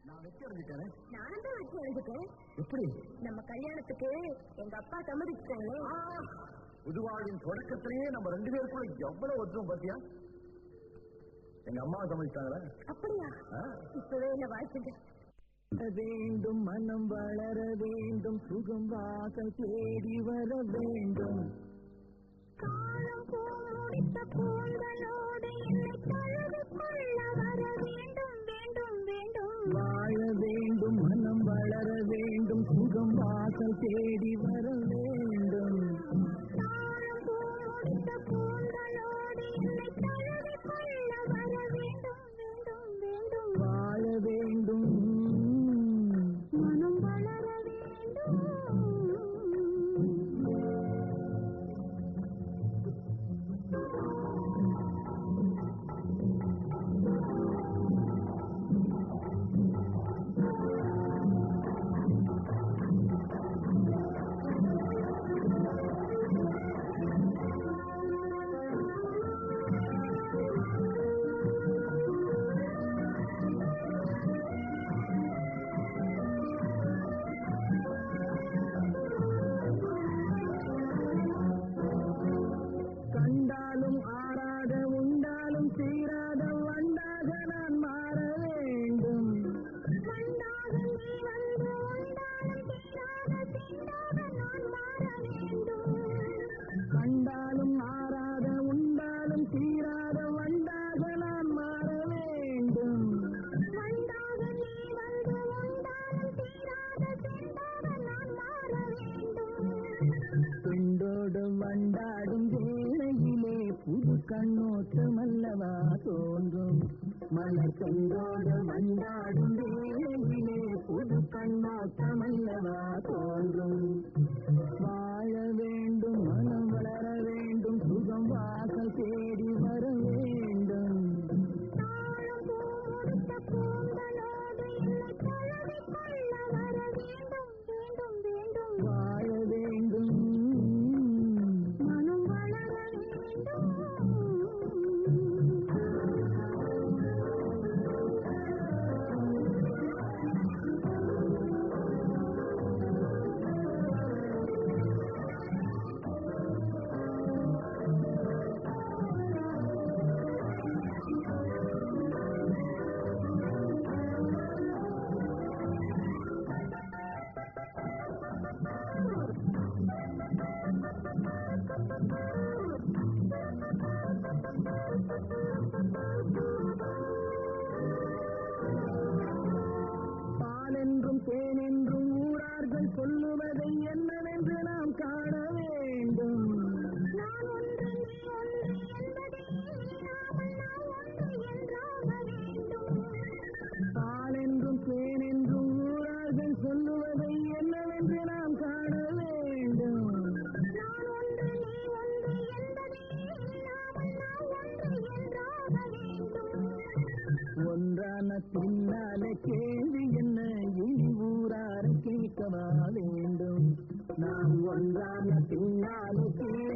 நான் வெற்றி அடைஞ்சிட்டேன் நானும் தான் வெற்றி அடைஞ்சிட்டேன் எப்படி நம்ம கல்யாணத்துக்கு எங்க அப்பா சம்மதிச்சிட்டாங்களே புதுவாழ்வின் தொடக்கத்திலேயே நம்ம ரெண்டு பேருக்குள்ள எவ்வளவு ஒற்றுமை பாத்தியா எங்க அம்மா சமைச்சிட்டாங்களா அப்படியா இப்பவே என்ன வாழ்த்துங்க வேண்டும் மனம் வளர வேண்டும் சுகம் வாசல் தேடி வர வேண்டும் காலம் போடித்த கூந்தலோடு என்னை தழுவி கொள்ள வர வேண்டும் வேண்டும் வேண்டும் வாழ வேண்டும் மனம் வளர வேண்டும் சுகம் வாசல் தேடி வர வேண்டும் காலம் போடித்த கூந்தலோடு என்னை தழுவி கொள்ள வர வேண்டும் வேண்டும் வேண்டும் வாழ வேண்டும் மனம் வளர வேண்டும் கண்டாலும் ஆறாத உண்டாலும் தீராத வண்டாக நான் மாற வேண்டும் கண்டாக நீ வந்து உண்டாலும் தீராத தீண்டாக நான் மாற வேண்டும் கண்டாலும் ஆறாத உண்டாலும் தீராத வண்டாக நான் மாற வேண்டும் வண்டாக நீ வந்து உண்டாலும் தீராத தீண்டாக நான் மாற வேண்டும் பெண்டோடு வண்டாடும் வேளையிலே புது கண்ணோட்டம் அல்லவா தோன்றும் மலர் பெண்டோடு வண்டாடும் வேளையிலே புது கண்ணோட்டம் அல்லவா தோன்றும் வாழ வேண்டும் மனம் வளர வேண்டும் சுகம் வாசல் தேடி வர வேண்டும் தாழம் போடித்த கூந்தலோடு என்னை தழுவி கொள்ள வர வேண்டும் வேண்டும் வேண்டும் வாழ வேண்டும் மனம் வளர வேண்டும் பாலென்றும் தேனென்றும் ஊரார்கள் சொல்லுவதை என்னவென்று நாம் காண வேண்டும் நான் ஒன்று நீ ஒன்று என்பதே இல்லாமல் நாம் ஒன்று என்றாக வேண்டும் பாலென்றும் தேனென்றும் ஊரார்கள் சொல்லுவதை என்னவென்று நாம் காண வேண்டும் நான் ஒன்று நீ ஒன்று என்பதே இல்லாமல் நாம் ஒன்று என்றாக வேண்டும் ஒன்றான பின்னாலே கேள்வி என்ன இனி ஊரார கேட்கவா வேண்டும் நாம் ஒன்றான பின்னாலே கேள்வி